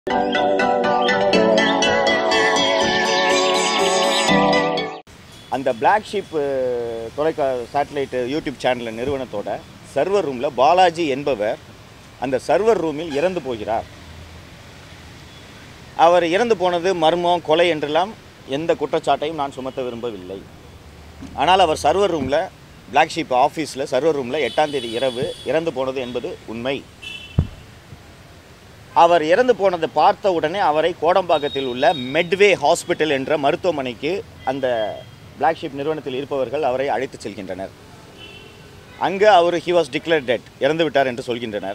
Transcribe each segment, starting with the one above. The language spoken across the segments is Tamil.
அந்த Black ஷீப் தொலைக்கா சேட்டலைட் யூடியூப் சேனல் நிறுவனத்தோட சர்வர் ரூமில் பாலாஜி என்பவர் அந்த சர்வர் ரூமில் இறந்து போகிறார் அவர் இறந்து போனது மர்மம் கொலை என்றெல்லாம் எந்த குற்றச்சாட்டையும் நான் சுமத்த விரும்பவில்லை ஆனால் அவர் சர்வர் ரூமில் Black ஷீப் ஆஃபீஸில் சர்வர் ரூமில் எட்டாம் தேதி இரவு இறந்து போனது என்பது உண்மை அவர் இறந்து போனதை பார்த்த உடனே அவரை கோடம்பாக்கத்தில் உள்ள மெட்வே ஹாஸ்பிட்டல் என்ற மருத்துவமனைக்கு அந்த Black ஷீப் நிறுவனத்தில் இருப்பவர்கள் அவரை அழைத்துச் செல்கின்றனர் அங்கே அவர் ஹி வாஸ் டிக்ளேர் டெட் இறந்து விட்டார் என்று சொல்கின்றனர்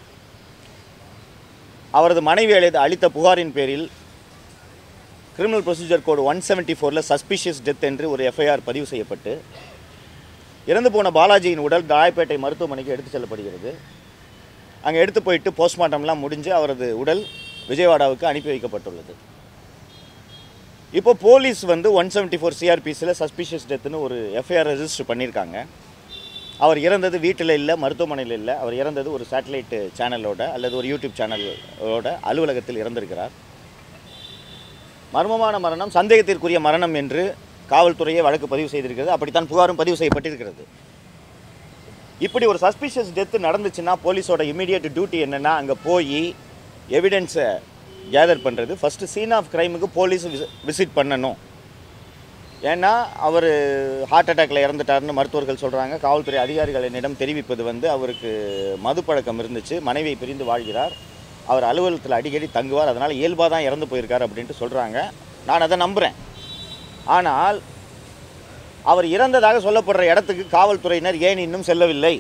அவரது மனைவி அளித்த அளித்த புகாரின் பேரில் criminal procedure code one seventy ஃபோரில் சஸ்பிஷியஸ் டெத் என்று ஒரு எஃப்ஐஆர் பதிவு செய்யப்பட்டு இறந்து போன பாலாஜியின் உடல் ராயப்பேட்டை மருத்துவமனைக்கு எடுத்துச் செல்லப்படுகிறது அங்கே எடுத்து போயிட்டு போஸ்ட்மார்ட்டம்லாம் முடிஞ்சு அவரது உடல் விஜயவாடாவுக்கு அனுப்பி வைக்கப்பட்டுள்ளது இப்போ போலீஸ் வந்து ஒன் செவன்ட்டி ஃபோர் சிஆர்பிஸில் சஸ்பிஷியஸ் டெத்துன்னு ஒரு எஃப்ஐஆர் ரெஜிஸ்டர் பண்ணியிருக்காங்க அவர் இறந்தது வீட்டில் இல்லை மருத்துவமனையில் இல்லை அவர் இறந்தது ஒரு சேட்டலைட் சேனலோட அல்லது ஒரு யூடியூப் சேனலோட அலுவலகத்தில் இறந்திருக்கிறார் மர்மமான மரணம் சந்தேகத்திற்குரிய மரணம் என்று காவல்துறையே வழக்கு பதிவு செய்திருக்கிறது அப்படித்தான் புகாரும் பதிவு செய்யப்பட்டிருக்கிறது இப்படி ஒரு சஸ்பிஷியஸ் டெத்து நடந்துச்சுன்னா போலீஸோட இமீடியட் டியூட்டி என்னென்னா அங்கே போய் எவிடன்ஸை கேதர் பண்ணுறது ஃபஸ்ட்டு சீன் ஆஃப் கிரைமுக்கு போலீஸ் விசிட் பண்ணணும் ஏன்னா அவர் ஹார்ட் அட்டாக்ல இறந்துட்டாருன்னு மருத்துவர்கள் சொல்கிறாங்க காவல்துறை அதிகாரிகள் என்னிடம் தெரிவிப்பது வந்து அவருக்கு மது பழக்கம் இருந்துச்சு மனைவியை பிரிந்து வாழ்கிறார் அவர் அலுவலகத்தில் அடிக்கடி தங்குவார் அதனால் இயல்பாக தான் இறந்து போயிருக்கார் அப்படின்ட்டு சொல்கிறாங்க நான் அதை நம்புகிறேன் ஆனால் அவர் இறந்ததாக சொல்லப்படுற இடத்துக்கு காவல்துறையினர் ஏன் இன்னும் செல்லவில்லை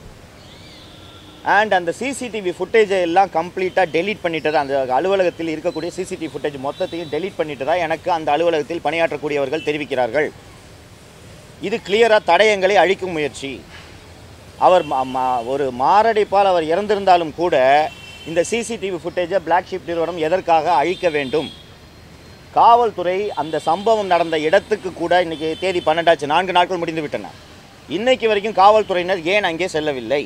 அண்ட் அந்த சிசிடிவி ஃபுட்டேஜை எல்லாம் கம்ப்ளீட்டாக டெலீட் பண்ணிட்டதா அந்த அலுவலகத்தில் இருக்கக்கூடிய சிசிடிவி ஃபுட்டேஜ் மொத்தத்தையும் டெலீட் பண்ணிட்டதா எனக்கு அந்த அலுவலகத்தில் பணியாற்றக்கூடியவர்கள் தெரிவிக்கிறார்கள் இது கிளியராக தடயங்களை அழிக்கும் முயற்சி அவர் ம- ம- ஒரு மாரடைப்பால் அவர் இறந்திருந்தாலும் கூட இந்த சிசிடிவி ஃபுட்டேஜை Black ஷீப் நிறுவனம் எதற்காக அழிக்க வேண்டும் காவல்துறை அந்த சம்பவம் நடந்த இடத்துக்கு கூட இன்னைக்கு தேதி பன்னெண்டாச்சு நான்கு நாட்கள் முடிந்து விட்டன இன்னைக்கு வரைக்கும் காவல்துறையினர் ஏன் அங்கே செல்லவில்லை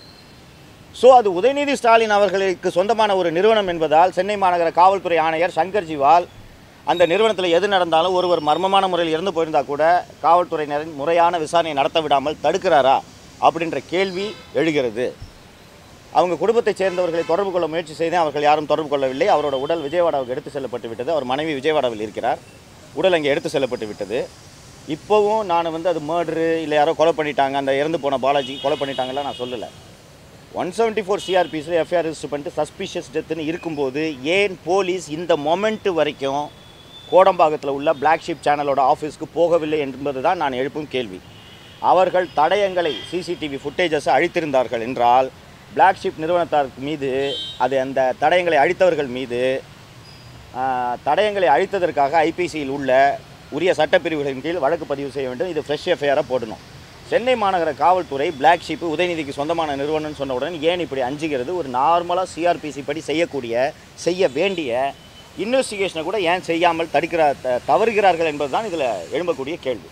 ஸோ அது உதயநிதி ஸ்டாலின் அவர்களுக்கு சொந்தமான ஒரு நிறுவனம் என்பதால் சென்னை மாநகர காவல்துறை ஆணையர் சங்கர் ஜிவால் அந்த நிறுவனத்தில் எது நடந்தாலும் ஒருவர் மர்மமான முறையில் இறந்து போயிருந்தா கூட காவல்துறையினரின் முறையான விசாரணை நடத்த விடாமல் தடுக்கிறாரா அப்படின்ற கேள்வி எழுகிறது அவங்க குடும்பத்தைச் சேர்ந்தவர்களை தொடர்பு கொள்ள முயற்சி செய்தேன் அவர்கள் யாரும் தொடர்பு கொள்ளவில்லை அவரோட உடல் விஜயவாடாவுக்கு எடுத்து செல்லப்பட்டு விட்டது அவர் மனைவி விஜயவாடாவில் இருக்கிறார் உடல் அங்கே எடுத்து செல்லப்பட்டு விட்டது இப்போவும் நான் வந்து அது மர்டரு இல்லை யாரோ கொலை பண்ணிட்டாங்க அந்த இறந்து போன பாலாஜி கொலை பண்ணிட்டாங்கலாம் நான் சொல்லலை ஒன் செவன்ட்டி ஃபோர் சிஆர்பிஸில் எஃப்ஐஆர் ரெஜிஸ்டர் பண்ணிட்டு சஸ்பிஷியஸ் டெத்துன்னு இருக்கும்போது ஏன் போலீஸ் இந்த மொமெண்ட்டு வரைக்கும் கோடம்பாக்கத்தில் உள்ள Black ஷீப் சேனலோட ஆஃபீஸ்க்கு போகவில்லை என்பது தான் நான் எழுப்பும் கேள்வி அவர்கள் தடயங்களை சிசிடிவி ஃபுட்டேஜஸை அழித்திருந்தார்கள் என்றால் Black ஷீப் நிறுவனத்தார் மீது அது அந்த தடயங்களை அழித்தவர்கள் மீது ஆ, தடயங்களை அழித்ததற்காக ஐபிசியில் உள்ள உரிய சட்டப்பிரிவுகளின் கீழ் வழக்கு பதிவு செய்ய வேண்டும் இது ஃப்ரெஷ் எஃப்ஐஆராக போடணும் சென்னை மாநகர காவல்துறை Black ஷீப் உதயநிதிக்கு சொந்தமான நிறுவனம்னு சொன்ன உடனே ஏன் இப்படி அஞ்சுகிறது ஒரு நார்மலாக சிஆர்பிசி படி செய்யக்கூடிய செய்ய வேண்டிய இன்வெஸ்டிகேஷனை கூட ஏன் செய்யாமல் தடுக்கிற த- தவறுகிறார்கள் என்பதுதான் இதில் எழும்பக்கூடிய கேள்வி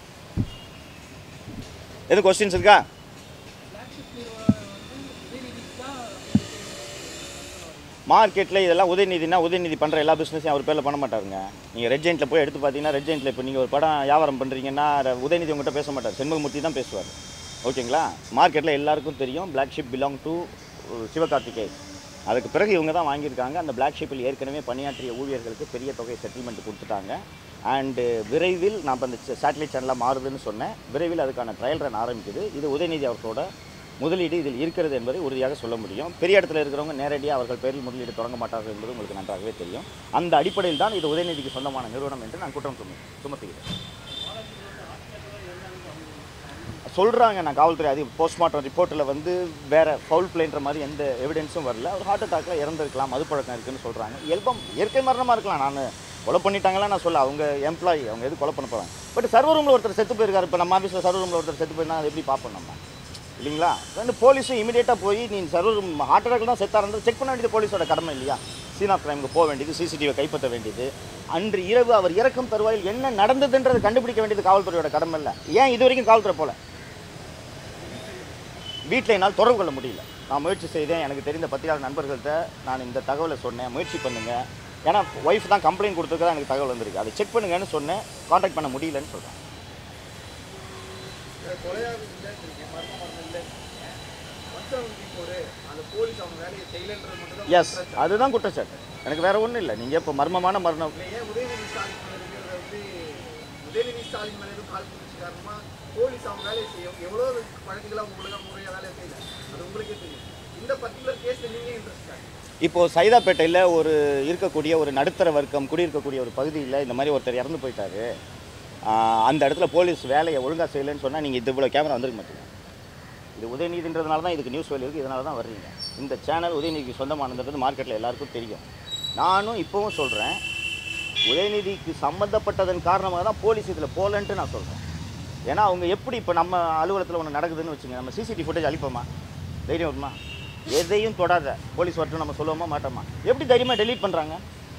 எதுவும் கொஸ்டின்ஸ் இருக்கா மார்க்கெட்டில் இதெல்லாம் உதயநிதினா உதயநிதி பண்ணுற எல்லா பிஸ்னஸையும் அவர் பேரில் பண்ண மாட்டாருங்க நீங்கள் ரெட் ஜெயின்ட்டில் போய் எடுத்து பார்த்தீங்கன்னா ரெட் ஜெயின்ட்டில் இப்போ நீங்கள் ஒரு படம் வியாபாரம் பண்ணுறீங்கன்னா ர- உதயநிதி உங்கள்கிட்ட பேச மாட்டார் செண்முகமூர்த்தி தான் பேசுவார் ஓகேங்களா மார்க்கெட்டில் எல்லாருக்கும் தெரியும் Black ஷிப் பிலாங் டு சிவகார்த்திகே அதுக்கு பிறகு இவங்க தான் வாங்கியிருக்காங்க அந்த Black ஷிப்பில் ஏற்கனவே பணியாற்றிய ஊழியர்களுக்கு பெரிய தொகை செட்டில்மெண்ட் கொடுத்துட்டாங்க அண்டு விரைவில் நான் இப்போ அந்த சேட்டலைட் சேனலாக மாறுதுன்னு சொன்னேன் விரைவில் அதுக்கான ட்ரையல் ரன் ஆரம்பிக்குது இது உதயநிதி அவர்களோட முதலீடு இதில் இருக்கிறது என்பதை உறுதியாக சொல்ல முடியும் பெரிய இடத்துல இருக்கிறவங்க நேரடியாக அவர்கள் பேரில் முதலீடு தொடங்க மாட்டார்கள் என்பது உங்களுக்கு நன்றாகவே தெரியும் அந்த அடிப்படையில் தான் இது உதயநிதிக்கு சொந்தமான நிறுவனம் என்று நான் குற்றம் சும சுமத்துகிறேன் சொல்கிறாங்க நான் காவல்துறை அதிக போஸ்ட்மார்ட்டம் ரிப்போர்ட்டில் வந்து வேற ஃபவுல் பிளேன்ற மாதிரி எந்த எவிடன்ஸும் வரல அவர் ஹார்ட் அட்டாக்ல இறந்துருக்கலாம் மது பழக்கம் இருக்குன்னு சொல்கிறாங்க இயல்பம் இயற்கை மரணமாக இருக்கலாம் நான் கொலை பண்ணிட்டாங்களா நான் சொல்ல அவங்க எம்ப்ளாயி அவங்க எது கொலை பண்ண போகிறாங்க பட் சர்வர் ரூமில் ஒருத்தர் செத்து போயிருக்காரு இப்போ நம்ம ஆஃபீஸில் சர்வர் ரூமில் ஒருத்தர் செத்து போயிருந்தா அதை எப்படி பார்ப்போம் நம்ம இல்லைங்களா ரெண்டு போலீஸும் இமீடியட்டாக போய் நீ சர்வர் ரூம் ஹார்ட் அட்டாக்ல தான் செத்தா இருந்தால் செக் பண்ண வேண்டியது போலீஸோட கடமை இல்லையா சீன் ஆஃப் கிரைமுக்கு போக வேண்டியது சிசிடிவியை கைப்பற்ற வேண்டியது அன்று இரவு அவர் இறக்கும் தருவாயில் என்ன நடந்ததுன்றதை கண்டுபிடிக்க வேண்டியது காவல்துறையோட கடமை இல்லை ஏன் இது வரைக்கும் காவல்துறை போல வீட்டில் என்னால் தொடர்பு கொள்ள முடியல நான் முயற்சி செய்தேன் எனக்கு தெரிந்த பத்திரிகையாளர் நண்பர்கள்ட்ட நான் இந்த தகவலை சொன்னேன் முயற்சி பண்ணுங்க ஏன்னா ஒய்ஃப் தான் கம்ப்ளைண்ட் கொடுத்துருக்கா எனக்கு தகவல் வந்திருக்கு அதை செக் பண்ணுங்கன்னு சொன்னேன் காண்டாக்ட் பண்ண முடியலன்னு சொல்கிறேன் கொலையாக இல்லைன்னு மர்ம மரணம் இல்லைன்னு வச்சவங்க ஒரு அந்த போலீஸ் அவங்க வேலையை செய்யலைன்றது மட்டும் தான் எஸ் அதுதான் குற்றச்சாட்டு எனக்கு வேற ஒன்றும் இல்லை நீங்கள் இப்போ மர்மமான மரணம் ஏன் உதயநிதி ஸ்டாலின் மேல இருக்கிறத வந்து உதயநிதி ஸ்டாலின் மேல எதுவும் கால் பிடிச்சி காரணமா போலீஸ் அவங்க வேலையை செய்யும் எவ்வளோ வழக்குகளை அவங்க ஒழுங்கா முறையாக வேலையை செய்யல அது உங்களுக்கே தெரியும் இந்த பர்டிகுலர் கேஸ்ல நீங்க இன்ட்ரெஸ்ட் இப்போ சைதாப்பேட்டையில் ஒரு இருக்கக்கூடிய ஒரு நடுத்தர வர்க்கம் குடியிருக்கக்கூடிய ஒரு பகுதியில் இந்த மாதிரி ஒருத்தர் இறந்து போயிட்டாரு ஆஹ் அந்த இடத்துல போலீஸ் வேலையை ஒழுங்காக செய்யலைன்னு சொன்னால் நீங்கள் இது இவ்வளோ கேமரா வந்திருக்க மாட்டீங்க இது உதயநிதின்றதுனால தான் இதுக்கு நியூஸ் வேலை இருக்குது இதனால தான் வர்றீங்க இந்த சேனல் உதயநிதிக்கு சொந்தமானதுன்றது மார்க்கெட்டில் எல்லாருக்கும் தெரியும் நானும் இப்போவும் சொல்கிறேன் உதயநிதிக்கு சம்மந்தப்பட்டதன் காரணமாக தான் போலீஸ் இதில் போகலன்ட்டு நான் சொல்கிறேன் ஏன்னா அவங்க எப்படி இப்போ நம்ம அலுவலகத்தில் ஒன்று நடக்குதுன்னு வச்சுங்க நம்ம சிசிடிவி ஃபுட்டேஜ் அழிப்போமா தைரியம் வருமா எதையும் தொடாத போலீஸ் வரட்டும் நம்ம சொல்லுவோமா மாட்டோமா எப்படி தைரியமாக டெலீட் பண்ணுறாங்க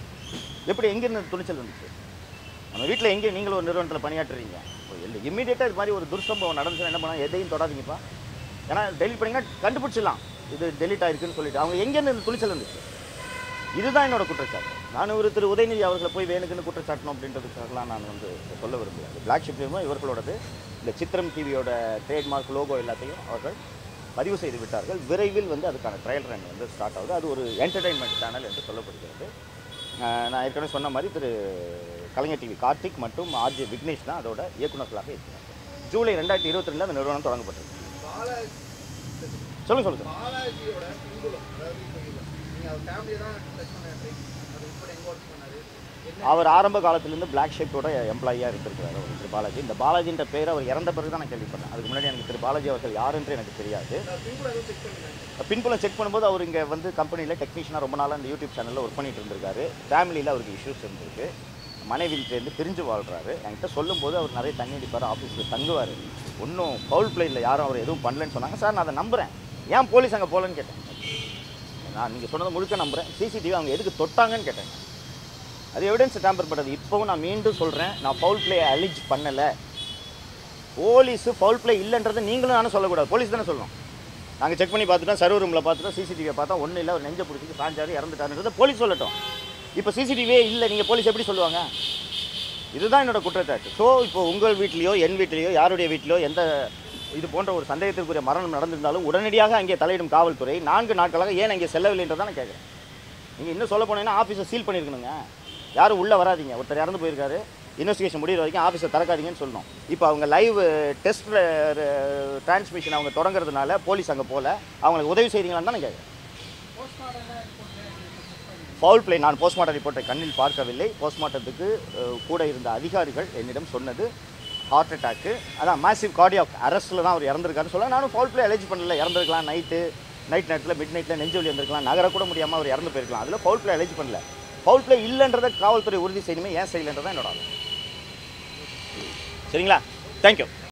எப்படி எங்கேருந்து துணிச்சல் வந்துச்சு நம்ம வீட்டில் எங்கே நீங்களும் ஒரு நிறுவனத்தில் பணியாற்றுறீங்க இம்மீடியட்டாக இது மாதிரி ஒரு துர்சம்பவம் நடந்துச்சுன்னா என்ன பண்ணால் எதையும் தொடாதீங்கப்பா ஏன்னா டெலிட் பண்ணிங்கன்னா கண்டுபிடிச்சிடலாம் இது டெலிட் ஆயிருக்குன்னு சொல்லிட்டு அவங்க எங்கேருந்து இந்த துணிச்சல் வந்துச்சு இதுதான் என்னோட குற்றச்சாட்டு நான் ஒரு திரு உதயநிதி அவர்களை போய் வேணுக்குன்னு குற்றச்சாட்டணும் அப்படின்றதுக்காகலாம் நான் வந்து சொல்ல விரும்புகிறேன் அது பிளாக் ஷிப் இவர்களோடது இந்த சித்திரம் டிவியோட ட்ரேட்மார்க் லோகோ எல்லாத்தையும் அவர்கள் பதிவு செய்து விட்டார்கள் விரைவில் வந்து அதுக்கான ட்ரையல் ரன் வந்து ஸ்டார்ட் ஆகுது அது ஒரு என்டர்டைன்மெண்ட் சேனல் என்று சொல்லப்படுகிறது ஆஹ் நான் ஏற்கனவே சொன்ன மாதிரி திரு கலைஞர் டிவி கார்த்திக் மற்றும் ஆர்ஜே விக்னேஷ் தான் அதோட இயக்குநர்களாக இருக்கிறார் ஜூலை ரெண்டாயிரத்தி இருபத்தி ரெண்டில் அந்த நிறுவனம் தொடங்கப்பட்டது பாலாஜி சொல்லுங்க சொல்லுங்க பாலாஜியோட பின்புலம் அதாவது இப்போ இது நீங்க அவர் ஃபேமிலியை தான் டச் பண்ண ட்ரை அது உட்பட எங்க ஒர்க் பண்ணாரு என்ன அவர் ஆரம்ப காலத்திலேருந்து பிளாக் ஷிப்டோட எம்ப்ளாயியாக இருந்திருக்கிறார் அவர் திரு பாலாஜி இந்த பாலாஜின்ற பேர் அவர் இறந்த பிறகு தான் நான் கேள்விப்பட்டேன் அதுக்கு முன்னாடி எனக்கு திரு பாலாஜி அவர்கள் யாருன்று எனக்கு தெரியாது பின்புலம் எதுவும் செக் பண்ணுங்க பின்புலம் செக் பண்ணும்போது அவர் இங்கே வந்து கம்பெனியில் டெக்னீஷியனாக ரொம்ப நாளாக இந்த யூடியூப் சேனலில் ஒர்க் பண்ணிட்டு இருந்திருக்காரு ஃபேமிலியில் அவருக்கு இஷ்யூஸ் இருந்திருக்கு மனைவியிலேருந்து பிரிஞ்சு வாழ்கிறாரு என்கிட்ட சொல்லும்போது அவர் நிறைய தண்ணி அடிப்பார் ஆஃபீஸில் தங்குவார் ஒன்றும் பவுல் பிளேயில் யாரும் அவர் எதுவும் பண்ணலன்னு சொன்னாங்க சார் நான் அதை நம்புகிறேன் ஏன் போலீஸ் அங்கே போகலன்னு கேட்டேன் நான் நீங்கள் சொன்னதை முழுக்க நம்புகிறேன் சிசிடிவி அவங்க எதுக்கு தொட்டாங்கன்னு கேட்டேன் அது எவிடன்ஸ் டேம்பர் பண்ணது இப்போவும் நான் மீண்டும் சொல்கிறேன் நான் பவுல் பிளே அலிஜ் பண்ணலை போலீஸு ஃபவுல் ப்ளே இல்லைன்றதை நீங்களும் நானும் சொல்லக்கூடாது போலீஸ் தானே சொல்லணும் நாங்கள் செக் பண்ணி பார்த்துட்டோம் சர்வர் ரூமில் பார்த்துட்டோம் சிசிடிவியை பார்த்தா ஒன்றும் இல்லை ஒரு நெஞ்சை பிடிச்சிட்டு சாஞ்சாரு இறந்துட்டாருன்றதை போலீஸ் சொல்லட்டும் இப்போ சிசிடிவியே இல்லை நீங்கள் போலீஸ் எப்படி சொல்லுவாங்க இதுதான் என்னோட குற்றச்சாட்டு ஸோ இப்போ உங்கள் வீட்லேயோ என் வீட்லேயோ யாருடைய வீட்லையோ எந்த இது போன்ற ஒரு சந்தேகத்திற்குரிய மரணம் நடந்திருந்தாலும் உடனடியாக அங்கே தலையிடும் காவல்துறை நான்கு நாட்களாக ஏன் அங்கே செல்லவில்லைன்றதை நான் கேட்குறேன் நீங்கள் இன்னும் சொல்ல போனீங்கன்னா ஆஃபீஸை சீல் பண்ணியிருக்கணுங்க யாரும் உள்ளே வராதீங்க ஒருத்தர் இறந்து போயிருக்காரு இன்வெஸ்டிகேஷன் முடிகிற வரைக்கும் ஆஃபீஸை திறக்காதீங்கன்னு சொல்லணும் இப்போ அவங்க லைவ் டெஸ்ட் டிரான்ஸ்மிஷன் அவங்க தொடங்குறதுனால போலீஸ் அங்கே போகல அவங்களுக்கு உதவி செய்கிறீங்களான்னு தான் நான் கேட்குறேன் ஃபவுல் பிளே நான் போஸ்ட்மார்ட்டம் ரிப்போர்ட்டை கண்ணில் பார்க்கவில்லை போஸ்ட்மார்ட்டத்துக்கு அஹ், கூட இருந்த அதிகாரிகள் என்னிடம் சொன்னது ஹார்ட் அட்டாக்கு அதான் மேசிவ் கார்டியாக் அரெஸ்ட்டில் தான் அவர் இறந்துருக்காருன்னு சொல்ல நானும் ஃபவுல் பிளே அலர்ஜி பண்ணல இறந்துருக்கலாம் நைட்டு நைட் நேரத்தில் மிட் நைட்டில் நெஞ்சு வலி வந்திருக்கலாம் நகரக்கூட முடியாமல் அவர் இறந்து போயிருக்கலாம் அதில் ஃபவுல் பிளே அலர்ஜி பண்ணல ஃபவுல் பிளே இல்லைன்றதை காவல்துறை உறுதி செய்யணுமே ஏன் செய்யலைன்றதான் என்னோட ஆலோசனை. சரிங்களா தேங்க்யூ